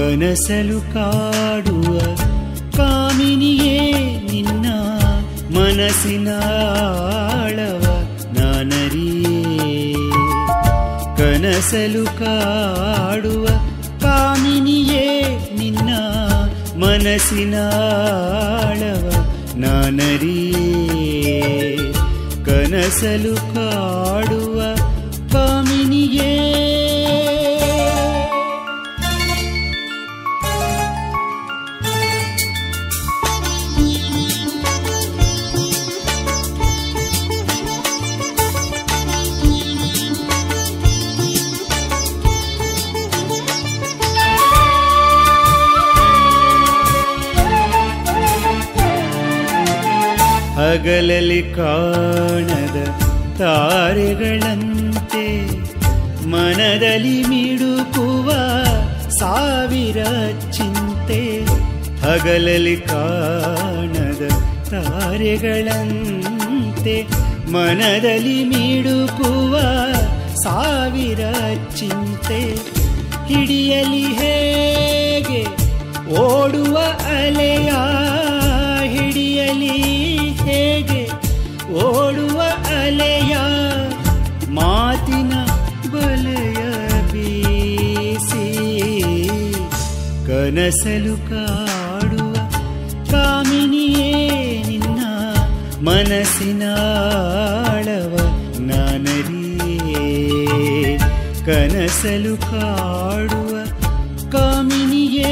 ಕನಸಲು ಕಾಡುವ ಕಾಮಿನಿಯೇ ನಿನ್ನ ಮನಸ್ಸಿನ ಆಳವ ನಾನರಿಯೇ ಕನಸಲು ಕಾಡುವ ಕಾಮಿನಿಯೇ ನಿನ್ನ ಮನಸ್ಸಿನ ಆಳವ ನಾನರಿಯೇ ಕನಸಲು ಕಾಡುವ ಕಾಮಿನಿಯೇ ಹಗಲಲ್ಲಿ ಕಾಣದ ತಾರೆಗಳಂತೆ ಮನದಲ್ಲಿ ಮಿಡುಕುವ ಸಾವಿರ ಚಿಂತೆ ಹಗಲಲ್ಲಿ ಕಾಣದ ತಾರೆಗಳಂತೆ ಮನದಲ್ಲಿ ಮಿಡುಕುವ ಸಾವಿರ ಚಿಂತೆ ಹಿಡಿಯಲಿ ಹೇಗೆ ಓಡುವ ಅಲೆಯ ಹಿಡಿಯಲಿ ಹೇಗೆ ಓಡುವ ಅಲೆಯ ಮಾತಿನ ಬಲೆಯ ಬೀಸಿ ಕನಸಲು ಕಾಡುವ ಕಾಮಿನಿಯೇ ನಿನ್ನ ಮನಸ್ಸಿನ ಆಳವ ನಾನರಿಯೇ ಕನಸಲು ಕಾಡುವ ಕಾಮಿನಿಯೇ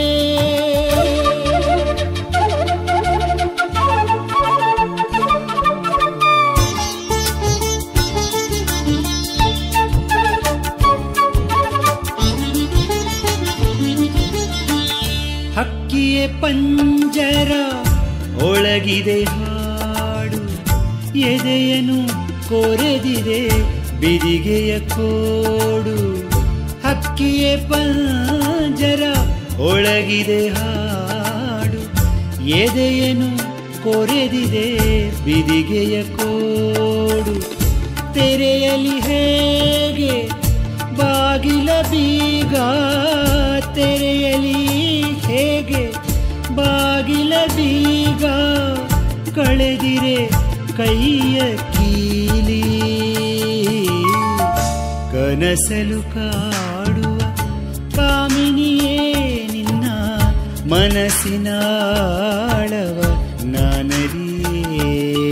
ಹಕ್ಕಿಯೇ ಪಂಜರ ಒಳಗಿದೆ ಹಾಡು ಎದೆಯನು ಕೊರೆದಿದೆ ಬಿದಿಗೆಯ ಕೋಡು ಹಕ್ಕಿಯೇ ಪಂಜರ ಒಳಗಿದೆ ಹಾಡು ಎದೆಯನು ಕೊರೆದಿದೆ ಬಿದಿಗೆಯ ಕೋಡು ತೆರೆಯಲಿ ಹೇಗೆ ಬಾಗಿಲ ಬೀಗ ತೆರೆಯಲಿ ಹೇಗೆ ಬಾಗಿಲ ಬೀಗ ಕಳೆದಿರೆ ಕೈಯ ಕೀಲಿ ಕನಸಲು ಕಾಡುವ ಕಾಮಿನಿಯೇ ನಿನ್ನ ಮನಸ್ಸಿನ ಆಳವ ನಾನರಿಯೇ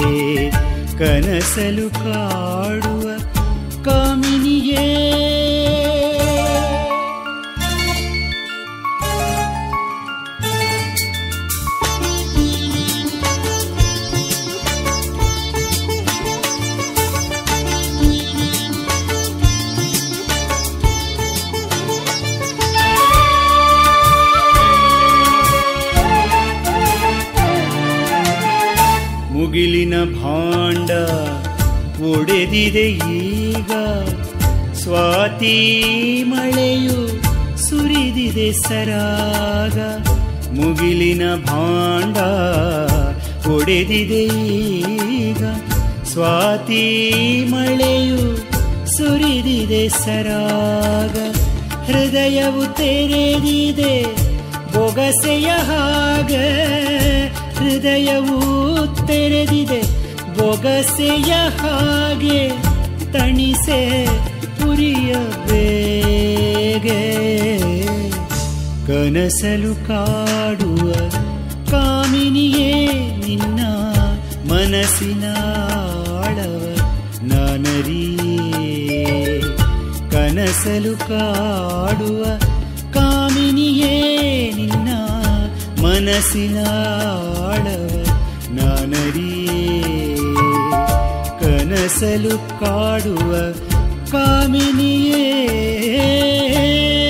ಕನಸಲು ಕಾಡುವ ಕಾಮಿನಿಯೇ ಮುಗಿಲಿನ ಭಾಂಡ ಒಡೆದಿದೆ ಈಗ ಸ್ವಾತಿ ಮಳೆಯು ಸುರಿದಿದೆ ಸರಾಗ ಮುಗಿಲಿನ ಭಾಂಡ ಒಡೆದಿದೆ ಈಗ ಸ್ವಾತಿ ಮಳೆಯು ಸುರಿದಿದೆ ಸರಾಗ ಹೃದಯವು ತೆರೆದಿದೆ ಬೊಗಸೆಯ ಹಾಗ ಹೃದಯವು ತೆರೆದಿದೆ ಬೊಗಸೆಯ ಹಾಗೆ ತಣಿಸೆ ಪುರಿಯ ಬೇಗೆ ಕನಸಲು ಕಾಡುವ ಕಾಮಿನಿಯೇ ನಿನ್ನ ಮನಸ್ಸಿನ ಆಳವ ನಾನರಿಯೇ ಕನಸಲು ಕಾಡುವ ಕಾಮಿನಿಯೇ ನಿನ್ನ ಮನಸ್ಸಿನ ಆಳವ ನಾನರಿಯೇ ಕನಸಲು ಕಾಡುವ ಕಾಮಿನಿಯೇ